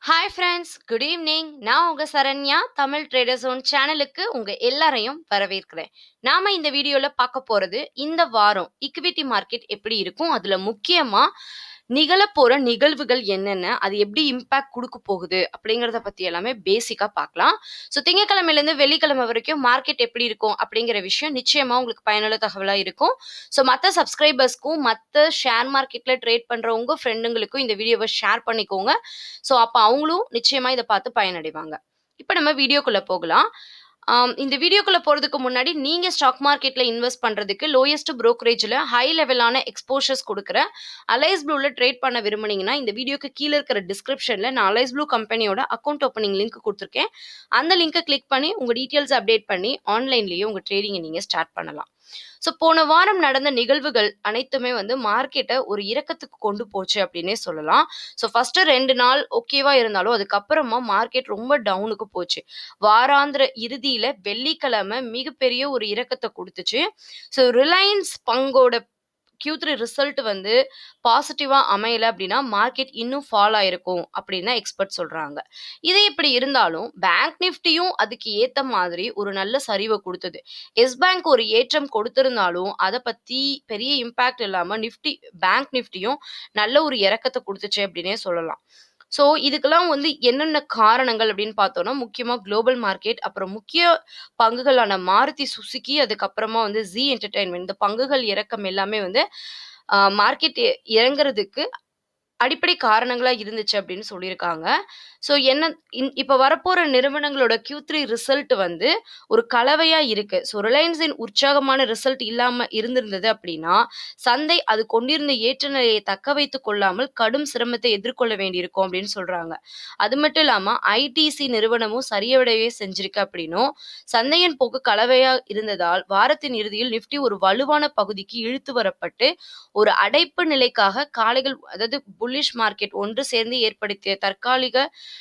hi friends good evening நான் உங்க Saranya Tamil trader zone சேனலுக்கு உங்க எல்லாரையும் வரவேற்கிறேன் நாம இந்த வீடியோல பார்க்க போறது இந்த வாரம் ஈக்விட்டி மார்க்கெட் எப்படி இருக்கும் அதுல முக்கியமா நிகழப்போற நிகழ்வுகள் என்னென்ன அது எப்படி இம்பாக்ட் கொடுக்க போகுது அப்படிங்கிறத பத்தி எல்லாமே பேசிக்கா பார்க்கலாம் ஸோ திங்கக்கிழமையில இருந்து வெள்ளிக்கிழமை வரைக்கும் மார்க்கெட் எப்படி இருக்கும் அப்படிங்கிற விஷயம் நிச்சயமா உங்களுக்கு பயனுள்ள தகவலா இருக்கும் ஸோ மற்ற சப்ஸ்கிரைபர்ஸ்க்கும் மற்ற ஷேர் மார்க்கெட்ல ட்ரேட் பண்ற உங்க ஃப்ரெண்டுங்களுக்கும் இந்த வீடியோவை ஷேர் பண்ணிக்கோங்க ஸோ அப்போ அவங்களும் நிச்சயமா இதை பார்த்து பயனடைவாங்க இப்போ நம்ம வீடியோக்குள்ள போகலாம் ஆம், இந்த வீடியோக்குள்ள போறதுக்கு முன்னாடி நீங்க ஸ்டாக் மார்க்கெட்ல இன்வெஸ்ட் பண்றதுக்கு லோயஸ்ட் brokerage-ல ஹை லெவலான எக்ஸ்போஷர்ஸ் கொடுக்குற அலைஸ் ப்ளூல ட்ரேட் பண்ண விரும்புனீங்கன்னா இந்த வீடியோக்கு கீழே இருக்கிற டிஸ்கிரிப்ஷன்ல நான் அலைஸ் ப்ளூ கம்பெனியோட அக்கௌண்ட் ஓப்பனிங் லிங்க் கொடுத்துருக்கேன் அந்த லிங்கை கிளிக் பண்ணி உங்க டீட்டெயில்ஸ் அப்டேட் பண்ணி ஆன்லைன்லயே உங்க ட்ரேடிங்கை நீங்க ஸ்டார்ட் பண்ணலாம் ஸோ போன வாரம் நடந்த நிகழ்வுகள் அனைத்துமே வந்து மார்க்கெட்டை ஒரு இறக்கத்துக்கு கொண்டு போச்சு அப்படின்னே சொல்லலாம் ஸோ ஃபர்ஸ்ட் ரெண்டு நாள் ஓகேவா இருந்தாலும் அதுக்கப்புறமா மார்க்கெட் ரொம்ப டவுனுக்கு போச்சு வாராந்திர இறுதியில வெள்ளிக்கிழமை மிகப்பெரிய ஒரு இறக்கத்தை கொடுத்துச்சு ஸோ ரிலையன்ஸ் பங்கோட Q3 த்ரீ ரிசல்ட் வந்து பாசிட்டிவா அமையல அப்படின்னா மார்க்கெட் இன்னும் ஃபால் ஆயிருக்கும் அப்படின்னு எக்ஸ்பர்ட் சொல்றாங்க இது இப்படி இருந்தாலும் பேங்க் நிஃப்டியும் அதுக்கு ஏத்த மாதிரி ஒரு நல்ல சரிவை கொடுத்தது எஸ் பேங்க் ஒரு ஏற்றம் கொடுத்திருந்தாலும் அதை பத்தி பெரிய இம்பாக்ட் இல்லாம நிஃப்டி பேங்க் நிஃப்டியும் நல்ல ஒரு இறக்கத்தை கொடுத்துச்சு அப்படின்னே சொல்லலாம் ஸோ இதுக்கெல்லாம் வந்து என்னென்ன காரணங்கள் அப்படின்னு பார்த்தோம்னா முக்கியமாக குளோபல் மார்க்கெட் அப்புறம் முக்கிய பங்குகளான மாருதி சுசுகி அதுக்கப்புறமா வந்து ஜி என்டர்டைன்மெண்ட் இந்த பங்குகள் இறக்கம் எல்லாமே வந்து மார்க்கெட் இறங்குறதுக்கு அடிப்படை காரணங்களா இருந்துச்சு அப்படின்னு சொல்லியிருக்காங்க ஸோ என்ன இந்- இப்ப வரப்போற நிறுவனங்களோட Q3 த்ரீ ரிசல்ட் வந்து ஒரு கலவையா இருக்கு ஸோ ரிலையன்ஸின் உற்சாகமான ரிசல்ட் இல்லாம இருந்திருந்தது அப்படின்னா சந்தை அது கொண்டிருந்த ஏற்ற நிலையை தக்க வைத்துக் கொள்ளாமல் கடும் சிரமத்தை எதிர்கொள்ள வேண்டியிருக்கும் அப்படின்னு சொல்றாங்க அது மட்டும் இல்லாம ஐடிசி நிறுவனமும் சரியவிடவே செஞ்சிருக்கு அப்படின்னும் சந்தையின் போக்கு கலவையா இருந்ததால் வாரத்தின் இறுதியில் நிஃப்டி ஒரு வலுவான பகுதிக்கு இழுத்து வரப்பட்டு ஒரு அடைப்பு நிலைக்காக காலைகள் அதாவது புல்லிஷ் மார்க்கெட் ஒன்று சேர்ந்து ஏற்படுத்திய தற்காலிக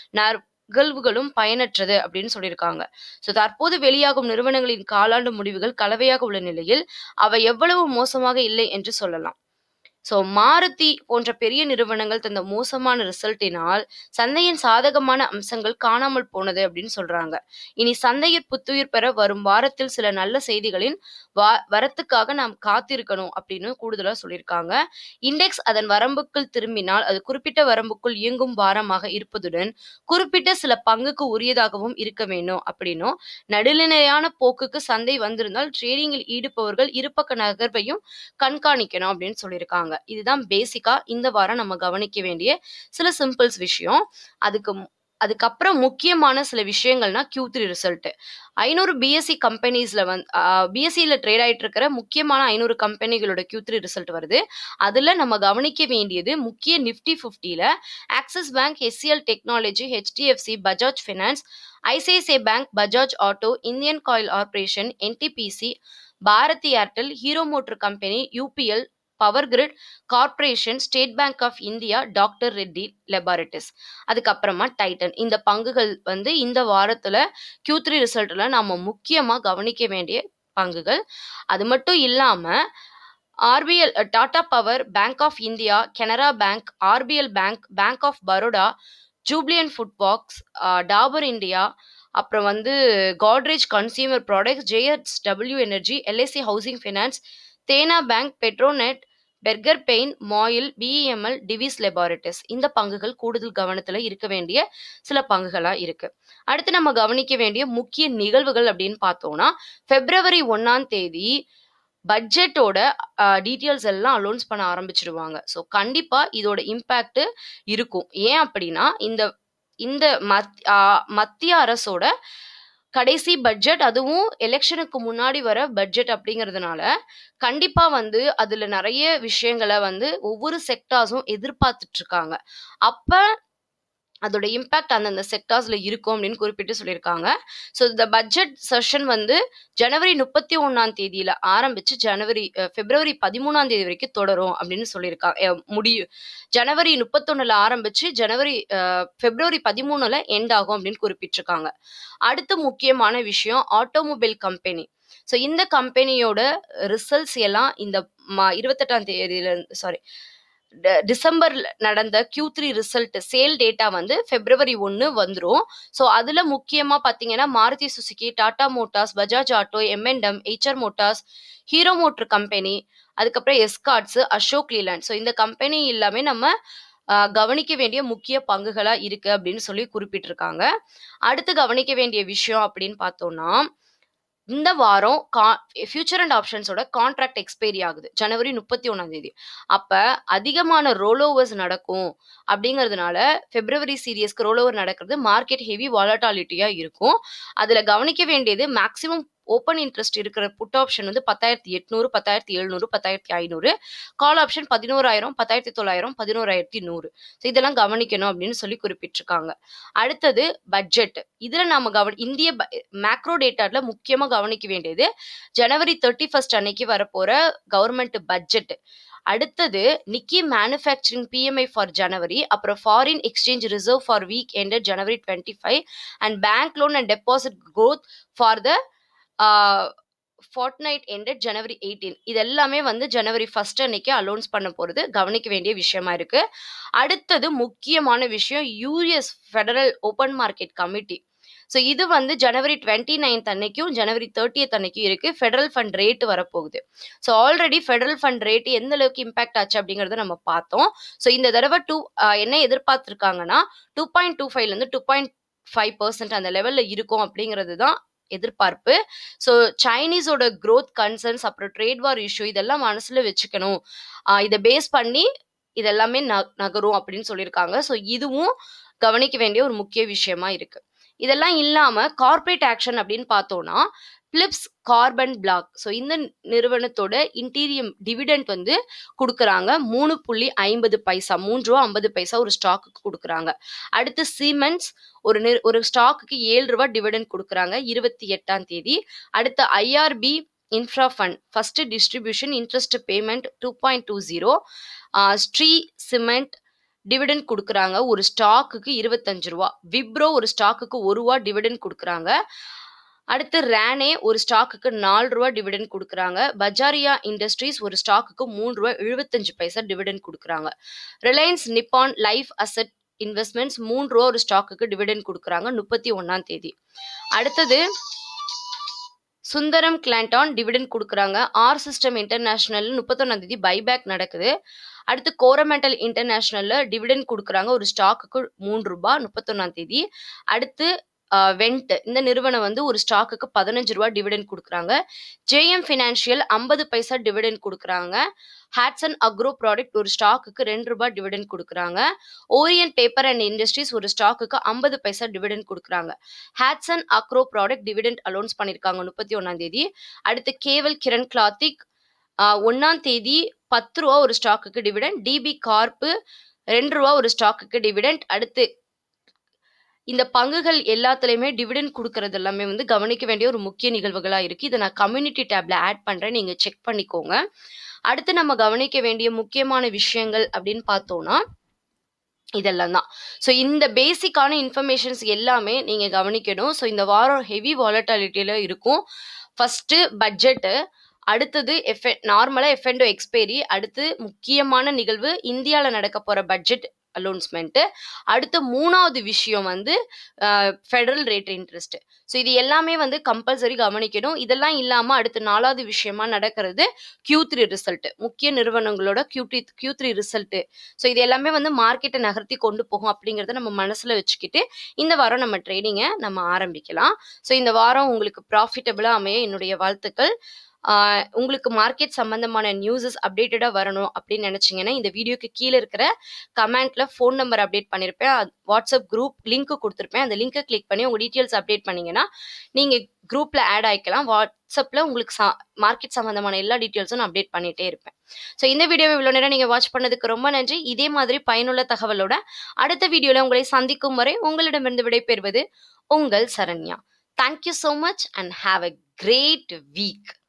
நகழ்வுகளும் பயனற்றது அப்படின்னு சொல்லியிருக்காங்க ஸோ தற்போது வெளியாகும் நிறுவனங்களின் காலாண்டு முடிவுகள் கலவையாக உள்ள நிலையில் அவை எவ்வளவு மோசமாக இல்லை என்று சொல்லலாம் ஸோ மாருதி போன்ற பெரிய நிறுவனங்கள் தந்த மோசமான ரிசல்ட்டினால் சந்தையின் சாதகமான அம்சங்கள் காணாமல் போனது அப்படின்னு சொல்றாங்க இனி சந்தையில் புத்துயிர் பெற வரும் வாரத்தில் சில நல்ல செய்திகளின் வா வரத்துக்காக நாம் காத்திருக்கணும் அப்படின்னு கூடுதலா சொல்லியிருக்காங்க இண்டெக்ஸ் அதன் வரம்புக்குள் திரும்பினால் அது குறிப்பிட்ட வரம்புக்குள் இயங்கும் வாரமாக இருப்பதுடன் குறிப்பிட்ட சில பங்குக்கு உரியதாகவும் இருக்க வேண்டும் அப்படின்னும் நடுநிலையான போக்குக்கு சந்தை வந்திருந்தால் ட்ரேடிங்கில் ஈடுபவர்கள் இருபக்க நகர்வையும் கண்காணிக்கணும் அப்படின்னு சொல்லியிருக்காங்க இதுதான் பேசிக்கா இந்த வாரம் நம்ம கவனிக்க வேண்டிய சில சிம்பிள்ஸ் விஷயம் அதுக்கு மு- அதுக்கப்புறம் முக்கியமான சில விஷயங்கள்னா Q3 த்ரீ ரிசல்ட் ஐநூறு பிஎஸ்சி கம்பெனிஸ்ல வந்து பிஎஸ்சியில் ட்ரேட் ஆயிட்டு இருக்கிற முக்கியமான ஐநூறு கம்பெனிகளோட Q3 த்ரீ ரிசல்ட் வருது அதுல நம்ம கவனிக்க வேண்டியது முக்கிய நிஃப்டி ஃபிஃப்டியில் Axis Bank HCL Technology HDFC Bajaj Finance ICICI Bank Bajaj Auto Indian Oil Corporation NTPC Bharti Airtel Hero Motor Company UPL Power Grid Corporation State Bank of India doctor Reddy Laboratories அதுக்கப்புறமா Titan இந்த பங்குகள் வந்து இந்த வாரத்துல Q3 த்ரீ ரிசல்ட்ல நாம முக்கியமா கவனிக்க வேண்டிய பங்குகள் அது மட்டும் இல்லாம RBL Tata Power Bank of India Canara Bank RBL Bank Bank of Baroda Jubilant Food box Dabur India அப்புறம் வந்து Godrej Consumer Products JS W Energy LIC Housing Finance Dena Bank Petronet Berger Paints MOIL BEML Divi's Laboratories இந்த பங்குகள் கூடுதல் கவனத்துல இருக்க வேண்டிய சில பங்குகளா இருக்கு அடுத்து நம்ம கவனிக்க வேண்டிய முக்கிய நிகழ்வுகள் அப்படின்னு பார்த்தோம்னா பிப்ரவரி ஒன்னாம் தேதி பட்ஜெட்டோட டீட்டெயில்ஸ் எல்லாம் அலௌன்ஸ் பண்ண ஆரம்பிச்சிடுவாங்க ஸோ கண்டிப்பா இதோட இம்பேக்ட் இருக்கும் ஏன் அப்படின்னா இந்த இந்த மத்- ஆ, மத்திய அரசோட கடைசி பட்ஜெட் அதுவும் எலெக்ஷனுக்கு முன்னாடி வர பட்ஜெட் அப்படிங்கிறதுனால கண்டிப்பா வந்து அதுல நிறைய விஷயங்களை வந்து ஒவ்வொரு செக்டார்ஸும் எதிர்பார்த்துட்டு இருக்காங்க அப்ப அதோட இம்பாக்ட் அந்தந்த செக்டார்ஸ்ல இருக்கும் அப்படின்னு குறிப்பிட்டு சொல்லியிருக்காங்க ஸோ இந்த பட்ஜெட் செஷன் வந்து ஜனவரி முப்பத்தி ஒன்னாம் தேதியில ஆரம்பிச்சு ஜனவரி அஹ், பிப்ரவரி பதிமூணாம் தேதி வரைக்கும் தொடரும் அப்படின்னு சொல்லியிருக்காங்க அஹ், முடியும் ஜனவரி முப்பத்தொன்னுல ஆரம்பிச்சு ஜனவரி அஹ், பிப்ரவரி பதிமூணுல எண்ட் ஆகும் அப்படின்னு குறிப்பிட்டிருக்காங்க அடுத்து முக்கியமான விஷயம் ஆட்டோமொபைல் கம்பெனி ஸோ இந்த கம்பெனியோட ரிசல்ட்ஸ் எல்லாம் இந்த ம- இருபத்தெட்டாம் தேதியில சாரி ட- டிசம்பர்ல நடந்த Q3 three result sale data வந்து பிப்ரவரி ஒன்று வந்துரும் ஸோ அதில் முக்கியமாக பார்த்தீங்கன்னா Maruti Suzuki Tata Motors Bajaj Auto எம்என்டம் Eicher Motors Hero Motor Company அதுக்கப்புறம் எஸ்கார்ட்ஸ் அசோக் லீலாண்ட் ஸோ இந்த கம்பெனி எல்லாமே நம்ம ஆஹ், கவனிக்க வேண்டிய முக்கிய பங்குகளா இருக்கு அப்படின்னு சொல்லி குறிப்பிட்டிருக்காங்க அடுத்து கவனிக்க வேண்டிய விஷயம் அப்படின்னு பார்த்தோம்னா இந்த வாரம் ஃபியூச்சர் அண்ட் ஆப்ஷன்ஸோட கான்ட்ராக்ட் எக்ஸ்பைரி ஆகுது ஜனவரி முப்பத்தி ஒன்றாம் தேதி அப்ப அதிகமான ரோல் ஓவர்ஸ் நடக்கும் அப்படிங்கிறதுனால பிப்ரவரி சீரியஸ்க்கு ரோல் ஓவர் நடக்கிறது மார்க்கெட் ஹெவி வாலட்டாலிட்டியா இருக்கும் அதுல கவனிக்க வேண்டியது மேக்ஸிமம் ஓப்பன் இன்ட்ரெஸ்ட் இருக்கிற புட் ஆப்ஷன் வந்து பத்தாயிரத்தி எட்நூறு பத்தாயிரத்தி எழுநூறு பத்தாயிரத்தி ஐநூறு கால் ஆப்ஷன் பதினோராயிரம் பத்தாயிரத்தி தொள்ளாயிரம் பதினோராயிரத்தி நூறு ஸோ இதெல்லாம் கவனிக்கணும் அப்படின்னு சொல்லி குறிப்பிட்டிருக்காங்க அடுத்தது பட்ஜெட் இதுல நாம கவனி இந்திய மேக்ரோ டேட்டால முக்கியமா கவனிக்க வேண்டியது ஜனவரி தேர்ட்டி ஃபர்ஸ்ட் அன்னைக்கு வரப்போற கவர்மெண்ட் பட்ஜெட் அடுத்தது Nikkei manufacturing PMI for January அப்புறம் foreign exchange reserve for week ended January twenty five and bank loan and deposit growth for the fortnight ended January eighteen இது எல்லாமே வந்து ஜனவரி ஃபர்ஸ்ட் அன்னைக்கு allowance பண்ண போகிறது கவனிக்க வேண்டிய விஷயமா இருக்கு அடுத்தது முக்கியமான விஷயம் US Federal Open Market Committee so இது வந்து ஜனவரி டுவெண்ட்டி நைன்த் அன்னைக்கும் ஜனவரி தேர்ட்டியத் அன்னைக்கும் இருக்கு ஃபெடரல் ஃபண்ட் ரேட் வரப்போகுது so already federal fund rate எந்த அளவுக்கு இம்பாக்ட் ஆச்சு அப்படிங்கறத நம்ம பார்த்தோம் ஸோ இந்த தடவை டூ என்ன எதிர்பார்த்துருக்காங்கன்னா டூ பாயிண்ட் டூ ஃபைவ்லேருந்து டூ பாயிண்ட் ஃபைவ் பர்சன்ட் அந்த லெவலில் இருக்கும் அப்படிங்கிறது தான் எதிர்பார்ப்பு ஸோ சைனீஸோட growth கன்சர்ன்ஸ் அப்புறம் ட்ரேட் வார் இஷ்யூ இதெல்லாம் மனசுல வச்சுக்கணும் ஆஹ் இதை பேஸ் பண்ணி இதெல்லாமே ந- நகரும் அப்படின்னு சொல்லியிருக்காங்க ஸோ இதுவும் கவனிக்க வேண்டிய ஒரு முக்கிய விஷயமா இருக்கு இதெல்லாம் இல்லாம கார்ப்பரேட் ஆக்ஷன் அப்படின்னு பார்த்தோம்னா பிலிப்ஸ் கார்பன் பிளாக் ஸோ இந்த நிறுவனத்தோட இன்டீரியம் டிவிடெண்ட் வந்து கொடுக்குறாங்க மூணு புள்ளி ஐம்பது பைசா மூன்று ரூபா ஐம்பது பைசா ஒரு ஸ்டாக்குக்கு கொடுக்குறாங்க அடுத்து சீமெண்ட்ஸ் ஒரு நிறு ஒரு ஸ்டாக்குக்கு ஏழு ரூபா டிவிடெண்ட் கொடுக்குறாங்க இருபத்தி எட்டாம் தேதி அடுத்து IRB Infra Fund first distribution interest payment two point two zero Shree Cement dividend கொடுக்குறாங்க ஒரு ஸ்டாக்குக்கு இருபத்தஞ்சு ரூபா விப்ரோ ஒரு ஸ்டாக்குக்கு ஒரு ரூபா டிவிடெண்ட் கொடுக்குறாங்க அடுத்து ரேனே ஒரு ஸ்டாக்குக்கு நாலு ரூபா டிவிடெண்ட் கொடுக்குறாங்க பஜாரியா இண்டஸ்ட்ரீஸ் ஒரு ஸ்டாக்குக்கு மூணு ரூபா எழுபத்தஞ்சு பைசா டிவிடெண்ட் கொடுக்குறாங்க Reliance Nippon Life Asset Investments மூணு ரூபா ஒரு ஸ்டாக்குக்கு டிவிடெண்ட் கொடுக்குறாங்க முப்பத்தி ஒன்னாம் தேதி அடுத்தது சுந்தரம் கிளாண்டான் டிவிடெண்ட் கொடுக்குறாங்க ஆர் சிஸ்டம் இன்டர்நேஷனல் முப்பத்தொன்னாம் தேதி பைபேக் நடக்குது அடுத்து கோரமெண்டல் இன்டர்நேஷனல்ல டிவிடெண்ட் கொடுக்குறாங்க ஒரு ஸ்டாக்குக்கு மூன்று ரூபாய் முப்பத்தொன்னாம் தேதி அடுத்து வெண்ட் இந்த நிறுவனம் வந்து ஒரு ஸ்டாக்குக்கு பதினஞ்சு ரூபாய் டிவிடெண்ட் கொடுக்குறாங்க ஜேஎம் ஃபினான்ஷியல் ஐம்பது பைசா டிவிடெண்ட் கொடுக்குறாங்க ஹேட்சன் அக்ரோ ப்ராடக்ட் ஒரு ஸ்டாக்குக்கு ரெண்டு ரூபாய் டிவிடெண்ட் கொடுக்குறாங்க ஓரியன் பேப்பர் அண்ட் இண்டஸ்ட்ரீஸ் ஒரு ஸ்டாக்குக்கு ஐம்பது பைசா டிவிடெண்ட் கொடுக்குறாங்க Hatsun Agro Product dividend announce பண்ணியிருக்காங்க முப்பத்தி ஒன்னாம் தேதி அடுத்து கேவல் கிரண் கிளாத்திக் ஒன்னாம் தேதி பத்து ரூபா ஒரு ஸ்டாக்குக்கு டிவிடெண்ட் டிபி கார்ப்பு ரெண்டு ரூபா ஒரு ஸ்டாக்குக்கு டிவிடெண்ட் அடுத்து இந்த பங்குகள் எல்லாத்துலயுமே டிவிடெண்ட் கொடுக்கறது எல்லாமே வந்து கவனிக்க வேண்டிய ஒரு முக்கிய நிகழ்வுகளா இருக்கு இதை நான் கம்யூனிட்டி டேப்ல ஆட் பண்றேன் நீங்க செக் பண்ணிக்கோங்க அடுத்து நம்ம கவனிக்க வேண்டிய முக்கியமான விஷயங்கள் அப்படின்னு பார்த்தோம்னா இதெல்லாம் தான் ஸோ இந்த பேசிக்கான இன்ஃபர்மேஷன்ஸ் எல்லாமே நீங்க கவனிக்கணும் ஸோ இந்த வாரம் ஹெவி வாலட்டாலிட்டியில இருக்கும் ஃபர்ஸ்ட் பட்ஜெட்டு அடுத்தது எஃப் நார்மலாக எஃப்என்டோ எக்ஸ்பைரி அடுத்து முக்கியமான நிகழ்வு இந்தியாவில் நடக்க போகிற பட்ஜெட் அலௌன்ஸ்மெண்ட்டு அடுத்த மூணாவது விஷயம் வந்து ஃபெடரல் ரேட் இன்ட்ரெஸ்ட் ஸோ இது எல்லாமே வந்து கம்பல்சரி கவனிக்கணும் இதெல்லாம் இல்லாமல் அடுத்த நாலாவது விஷயமா நடக்கிறது Q3 த்ரீ ரிசல்ட் முக்கிய நிறுவனங்களோட Q3 three Q3 three result so இது எல்லாமே வந்து மார்க்கெட்டை நகர்த்தி கொண்டு போகும் அப்படிங்கிறத நம்ம மனசில் வச்சுக்கிட்டு இந்த வாரம் நம்ம ட்ரேடிங்கை நம்ம ஆரம்பிக்கலாம் ஸோ இந்த வாரம் உங்களுக்கு ப்ராஃபிட்டபிளாக அமைய என்னுடைய வாழ்த்துக்கள் ஆஹ் உங்களுக்கு மார்க்கெட் சம்பந்தமான நியூஸஸ் அப்டேட்டடாக வரணும் அப்படின்னு நினச்சிங்கன்னா இந்த வீடியோக்கு கீழே இருக்கிற கமெண்ட்ல ஃபோன் நம்பர் அப்டேட் பண்ணியிருப்பேன் அது வாட்ஸ்அப் குரூப் லிங்க் கொடுத்துருப்பேன் அந்த லிங்கை கிளிக் பண்ணி உங்கள் டீட்டெயில்ஸ் அப்டேட் பண்ணீங்கன்னா நீங்கள் குரூப்பில் ஆட் ஆகிக்கலாம் வாட்ஸ்அப்பில் உங்களுக்கு சா மார்க்கெட் சம்மந்தமான எல்லா டீட்டெயில்ஸும் நான் அப்டேட் பண்ணிகிட்டே இருப்பேன் ஸோ இந்த வீடியோவை இவ்வளோ நேரம் நீங்கள் வாட்ச் பண்ணதுக்கு ரொம்ப நன்றி இதே மாதிரி பயனுள்ள தகவலோட அடுத்த வீடியோவில் உங்களை சந்திக்கும் வரை உங்களிடமிருந்து விடைபெறுவது உங்கள் Saranya thank you so much and have a great week